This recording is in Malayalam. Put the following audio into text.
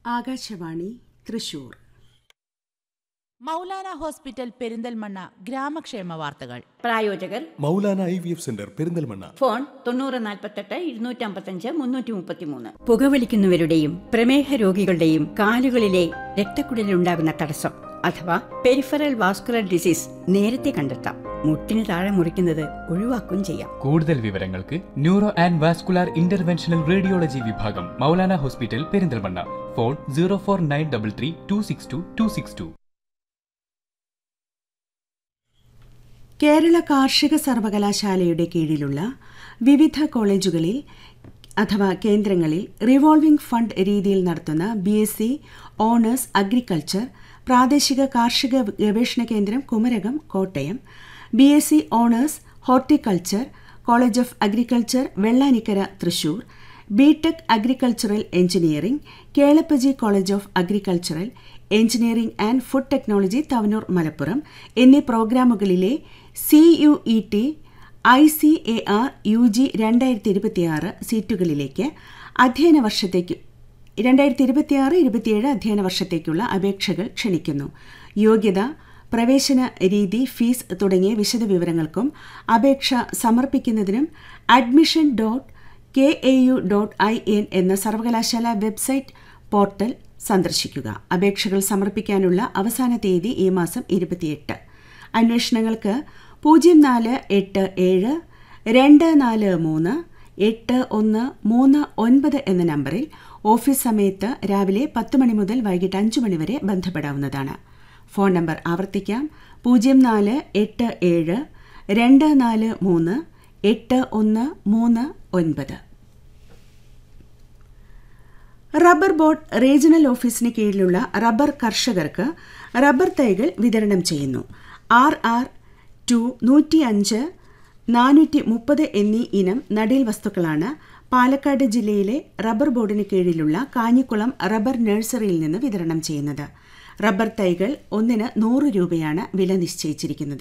ആകാശവാണി തൃശൂർ മൗലാന ഹോസ്പിറ്റൽ പെരിന്തൽമണ്ണ ഗ്രാമക്ഷേമ വാർത്തകൾ പ്രായോജകർ Maulana I V F centre Perinthalmanna phone തൊണ്ണൂറ് നാൽപ്പത്തെട്ട് ഇരുന്നൂറ്റമ്പത്തഞ്ച് മുന്നൂറ്റി മുപ്പത്തിമൂന്ന് പുകവലിക്കുന്നവരുടെയും പ്രമേഹ രോഗികളുടെയും കാലുകളിലെ രക്തക്കുഴലിലുണ്ടാകുന്ന തടസ്സം അഥവാ പെരിഫറൽ വാസ്കുലർ ഡിസീസ് നേരത്തെ കണ്ടെത്താം മുട്ടിന് താഴെ മുറിക്കുന്നത് ഒഴിവാക്കുകയും ചെയ്യാം കൂടുതൽ വിവരങ്ങൾക്ക് neuro and vascular interventional radiology വിഭാഗം Maulana hospital Perinthalmanna phone zero four nine double three two six two two six two Kerala കാർഷിക സർവകലാശാലയുടെ കീഴിലുള്ള വിവിധ കോളേജുകളിൽ അഥവാ കേന്ദ്രങ്ങളിൽ റിവോൾവിംഗ് ഫണ്ട് രീതിയിൽ നടത്തുന്ന B S C honours agriculture പ്രാദേശിക കാർഷിക ഗവേഷണ കേന്ദ്രം Kumarakom Kottayam B S C honours horticulture college of agriculture Vellanikkara Thrissur B tech agricultural engineering Kelappaji college of agricultural engineering and food technology Tavanur Malappuram എന്നീ പ്രോഗ്രാമുകളിലെ C U E T I C A R U G രണ്ടായിരത്തി ഇരുപത്തിയാറ് സീറ്റുകളിലേക്ക് അധ്യയന വർഷത്തേക്ക് രണ്ടായിരത്തി ഇരുപത്തിയാറ് ഇരുപത്തിയേഴ് അധ്യയന വർഷത്തേക്കുള്ള അപേക്ഷകൾ ക്ഷണിക്കുന്നു യോഗ്യത പ്രവേശന രീതി ഫീസ് തുടങ്ങിയ വിശദവിവരങ്ങൾക്കും അപേക്ഷ സമർപ്പിക്കുന്നതിനും admission dot K A U dot I N എന്ന സർവകലാശാല വെബ്സൈറ്റ് പോർട്ടൽ സന്ദർശിക്കുക അപേക്ഷകൾ സമർപ്പിക്കാനുള്ള അവസാന തീയതി ഈ മാസം ഇരുപത്തിയെട്ട് അന്വേഷണങ്ങൾക്ക് പൂജ്യം നാല് എട്ട് ഏഴ് രണ്ട് നാല് മൂന്ന് എട്ട് ഒന്ന് മൂന്ന് ഒൻപത് എന്ന നമ്പറിൽ ഓഫീസ് സമയത്ത് രാവിലെ പത്ത് മണി മുതൽ വൈകിട്ട് അഞ്ച് മണി വരെ ബന്ധപ്പെടാവുന്നതാണ് ഫോൺ നമ്പർ ആവർത്തിക്കാം പൂജ്യം നാല് എട്ട് ഏഴ് രണ്ട് നാല് മൂന്ന് എട്ട് ഒന്ന് മൂന്ന് ഒൻപത് റബ്ബർ ബോർഡ് റീജിയണൽ ഓഫീസിന് കീഴിലുള്ള റബ്ബർ കർഷകർക്ക് റബ്ബർ തൈകൾ വിതരണം ചെയ്യുന്നു ആർ ആർ ടു നൂറ്റി അഞ്ച് നാനൂറ്റി മുപ്പത് എന്നീ ഇനം നടീൽ വസ്തുക്കളാണ് പാലക്കാട് ജില്ലയിലെ റബ്ബർ ബോർഡിന് കീഴിലുള്ള കാഞ്ഞിക്കുളം റബ്ബർ നഴ്സറിയിൽ നിന്ന് വിതരണം ചെയ്യുന്നത് റബ്ബർ തൈകൾ ഒന്നിന് നൂറ് രൂപയാണ് വില നിശ്ചയിച്ചിരിക്കുന്നത്